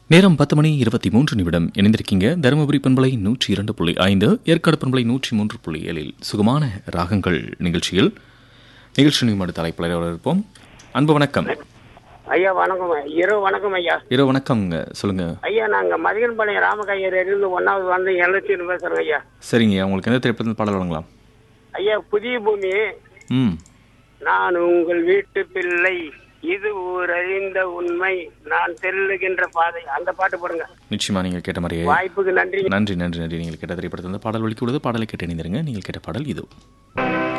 நேரம் பத்து மணி இருபத்தி மூன்று நிமிடம் இணைந்திருக்கீங்க தருமபுரி பண்பலை நூற்றி இரண்டு புள்ளி ஐந்து ஏற்காடு பண்பலை நூற்றி மூன்று புள்ளி ஏழில் சுகமான ராகங்கள் நிகழ்ச்சியில் நிகழ்ச்சி நிமிட தலைப்பில் இருப்போம் அன்பு வணக்கம் ஐயா வணக்கம் இரவு வணக்கம் ஐயா இரவு வணக்கம்ங்க சொல்லுங்க ஐயா நாங்க மதிகன்பாளையம் ராமகையர் இருந்து ஒன்னாவது வந்து எழுநூத்தி பேசுறோம் ஐயா சரிங்க உங்களுக்கு எந்த திரைப்படத்தில் பாடல் வழங்கலாம் ஐயா புதிய பூமி ம் நான் உங்கள் வீட்டு பிள்ளை இது ஊர் அறிந்த உண்மை நான் செல்லுகின்ற பாதை அந்த பாட்டு போடுங்க நிச்சயமா நீங்கள் கேட்ட மாதிரியே வாய்ப்புக்கு நன்றி நன்றி நன்றி நன்றி நீங்கள் கேட்ட திரைப்படத்தில் பாடல் ஒழிக்க பாடலை கேட்டு இணைந்திருங்க நீங்கள் கேட்ட பாடல் இதோ